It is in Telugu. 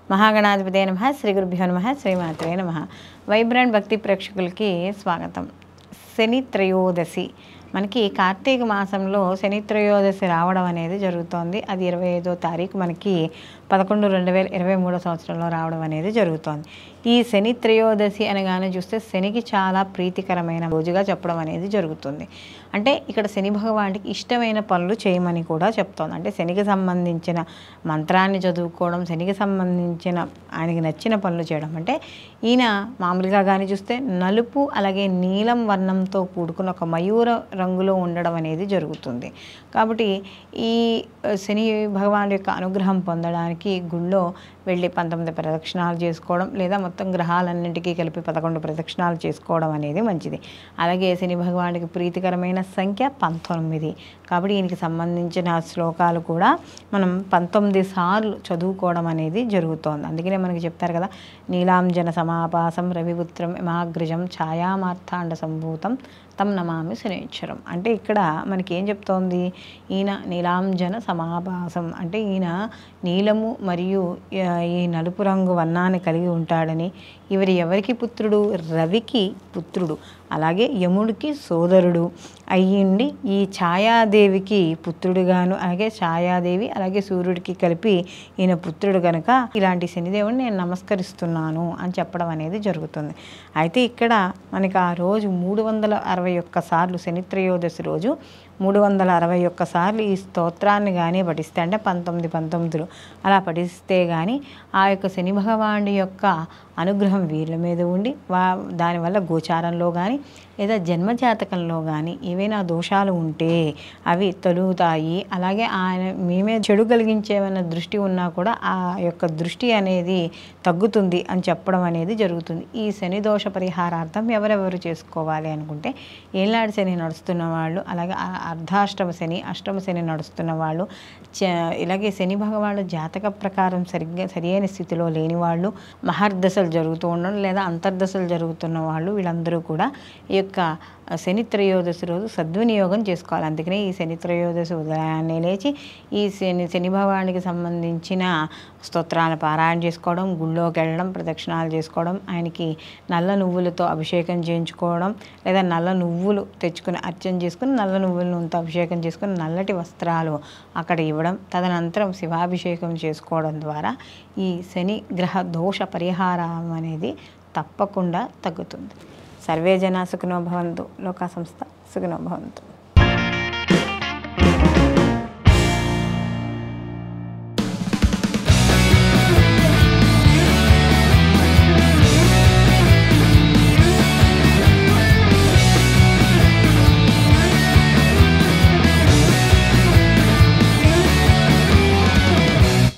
మహాగణాధిపతి నమ శ్రీ గురుభ్యో నమ శ్రీమాత్రే నమ వైబ్రాండ్ భక్తి ప్రేక్షకులకి స్వాగతం శని త్రయోదశి మనకి కార్తీక మాసంలో శని త్రయోదశి రావడం అనేది జరుగుతోంది అది ఇరవై ఐదో తారీఖు మనకి పదకొండు రెండు వేల ఇరవై మూడో సంవత్సరంలో రావడం అనేది జరుగుతోంది ఈ శని త్రయోదశి అనగానే చూస్తే శనికి చాలా ప్రీతికరమైన రోజుగా చెప్పడం అనేది జరుగుతుంది అంటే ఇక్కడ శని భగవానికి ఇష్టమైన పనులు చేయమని కూడా చెప్తోంది అంటే శనికి సంబంధించిన మంత్రాన్ని చదువుకోవడం శనికి సంబంధించిన ఆయనకి నచ్చిన పనులు చేయడం అంటే ఈయన మామూలుగా కానీ చూస్తే నలుపు అలాగే నీలం వర్ణంతో కూడుకున్న ఒక మయూర రంగులో ఉండడం అనేది జరుగుతుంది కాబట్టి ఈ ఆ, శని భగవాన్ యొక్క అనుగ్రహం పొందడానికి గుళ్ళో వెళ్ళి పంతొమ్మిది ప్రదక్షిణాలు చేసుకోవడం లేదా మొత్తం గ్రహాలన్నింటికీ కలిపి పదకొండు ప్రదక్షిణాలు చేసుకోవడం అనేది మంచిది అలాగే శని భగవానికి ప్రీతికరమైన సంఖ్య పంతొమ్మిది కాబట్టి ఈయనకి సంబంధించిన శ్లోకాలు కూడా మనం పంతొమ్మిది సార్లు చదువుకోవడం అనేది జరుగుతోంది అందుకనే మనకి చెప్తారు కదా నీలాంజన సమాపాసం రవిపుత్రం హిమాగ్రజం ఛాయామార్థాండ సంభూతం తం నమామి శనేశ్వరం అంటే ఇక్కడ మనకి ఏం చెప్తోంది ఈయన నీలాంజన సమాభాసం అంటే ఈయన నీలము మరియు ఆ, ఈ నలుపు రంగు వర్ణాన్ని కలిగి ఉంటాడని ఇవరి ఎవరికి పుత్రుడు రవికి పుత్రుడు అలాగే యముడికి సోదరుడు అయ్యిండి ఈ ఛాయాదేవికి పుత్రుడుగాను అలాగే ఛాయాదేవి అలాగే సూర్యుడికి కలిపి ఈయన పుత్రుడు కనుక ఇలాంటి శనిదేవుని నేను నమస్కరిస్తున్నాను అని చెప్పడం అనేది జరుగుతుంది అయితే ఇక్కడ మనకి ఆ రోజు మూడు వందల అరవై ఒక్క సార్లు శని త్రయోదశి రోజు మూడు వందల అరవై ఒక్క సార్లు ఈ స్తోత్రాన్ని కానీ పఠిస్తే అంటే పంతొమ్మిది పంతొమ్మిదిలో అలా పఠిస్తే కానీ ఆ యొక్క శని భగవానుడి యొక్క అనుగ్రహం వీళ్ళ మీద ఉండి వా దానివల్ల గోచారంలో కానీ లేదా జన్మజాతకంలో కానీ ఏవైనా దోషాలు ఉంటే అవి తొలుగుతాయి అలాగే ఆయన మేమే చెడు కలిగించేమైనా దృష్టి ఉన్నా కూడా ఆ యొక్క దృష్టి అనేది తగ్గుతుంది అని చెప్పడం అనేది జరుగుతుంది ఈ శని దోష పరిహారార్థం ఎవరెవరు చేసుకోవాలి అనుకుంటే ఏళ్ళాడి శని నడుస్తున్న వాళ్ళు అలాగే ఆ అర్ధాష్టమ శని అష్టమ శని నడుస్తున్న వాళ్ళు చ- ఇలాగే శని భగవానుడు జాతక ప్రకారం సరిగ్గా సరియైన స్థితిలో లేని వాళ్ళు మహర్దశలు జరుగుతూ ఉండడం లేదా అంతర్దశలు జరుగుతున్న వాళ్ళు వీళ్ళందరూ కూడా ఈ యొక్క శని త్రయోదశి రోజు సద్వినియోగం చేసుకోవాలి అందుకనే ఈ శని త్రయోదశి ఉదయాన్నే లేచి ఈ శని శని భగవానికి సంబంధించిన స్తోత్రాలను పారాయణ చేసుకోవడం గుళ్ళోకి వెళ్ళడం ప్రదక్షిణాలు చేసుకోవడం ఆయనకి నల్ల నువ్వులతో అభిషేకం చేయించుకోవడం లేదా నల్ల నువ్వులు తెచ్చుకుని అర్చన చేసుకుని నల్ల నువ్వుల నూనెతో అభిషేకం చేసుకుని నల్లటి వస్త్రాలు అక్కడ ఇవ్వడం తదనంతరం శివాభిషేకం చేసుకోవడం ద్వారా ఈ శని గ్రహ దోష పరిహారం అనేది తప్పకుండా తగ్గుతుంది సర్వే జనా సుఖినో భవంతు లోకా సంస్థ సుఖినో భవంతు